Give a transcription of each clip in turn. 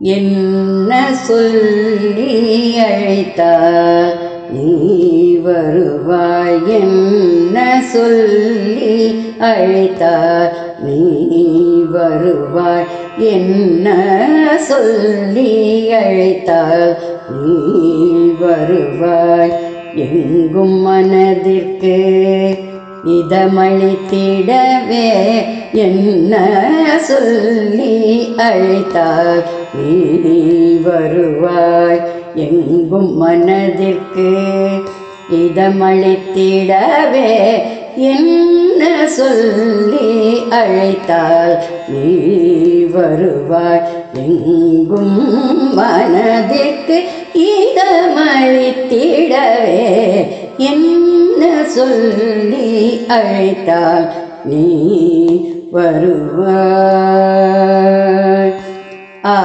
என்ன சொல்லி அழைத்தால் நீ வருவாய் என்ன சொல்லி அழைத்தால் நீ வருவாய் என்ன சொல்லி அழைத்தால் நீ வருவாய் எங்கும் மனதிற்கு இதமளித்திடவே என்ன சொல்லி அழைத்தால் நீ வருவாய் எங்கும் மனதிற்கு இதமளித்திடவே என்ன சொல்லி அழைத்தால் நீ வருவாய் எங்கும் மனதிற்கு இதமளித்திடவே என்ன சொல்லி அழைத்தால் நீ வருவாய் ஆ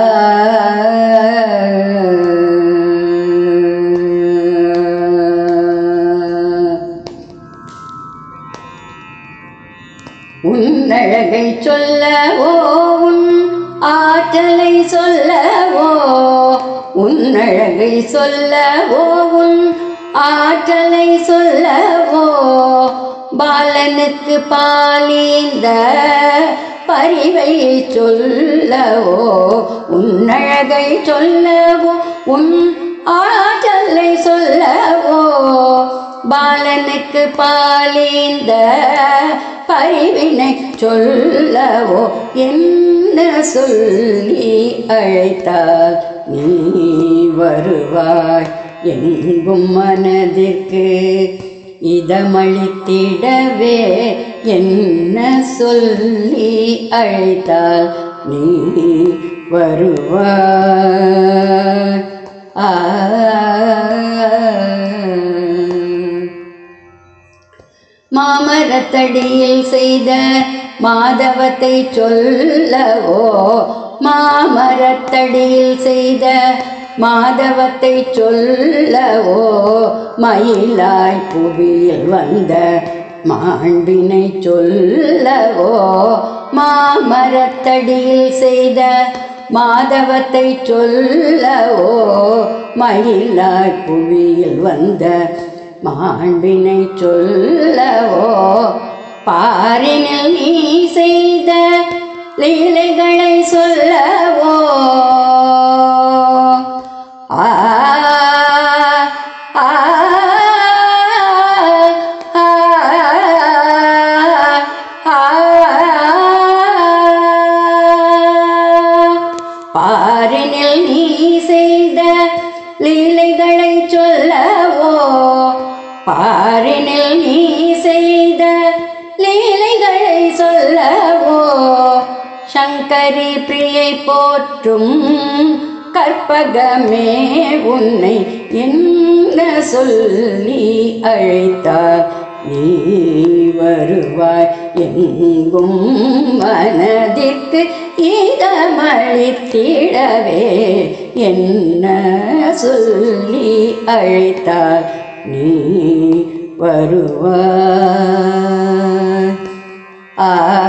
உன்னழகை சொல்லவோ உன் ஆற்றலை சொல்லவோ உன்னழகை சொல்லவோ உன் ஆற்றலை சொல்லவோ பாலனுக்கு பாலிந்த பரிவை சொல்லவோ உன்னழகை சொல்லவோ உன் ஆற்றலை சொல்லவோ பாலனுக்கு பாலிந்த பரிவினை சொல்லவோ என்ன சொல்லி அழைத்தால் நீ வருவாய் எங்கும் மனதிற்கு இதமளித்திடவே என்ன சொல்லி அழைத்தால் நீ வருவாய் ஆ மாமரத்தடியில் செய்த மாதவத்தை சொல்லவோ மாமரத்தடியில் செய்த மாதவத்தை சொல்லவோ மயிலாய் புவியில் வந்த மாண்பினை சொல்லவோ மாமரத்தடியில் செய்த மாதவத்தை சொல்லவோ மயிலாய் புவியில் வந்த மாண்பினை சொல்லவோ பாரினில் நீ செய்த லீலைகளை சொல்லவோ ஆ ஆ, ஆ, ஆ, பாரினில் நீ செய்த லீலைகளை சொல்லவோ பாரினில் நீ செய்த லீலைகளை சொல்லவோ சங்கரி பிரியை போற்றும் கற்பகமே உன்னை என்ன சொல்லி அழைத்தார் நீ வருவாய் எங்கும் மனதிற்கு இதமளித்திடவே என்ன சொல்லி அழைத்தார் நீ வருவாய் ஆ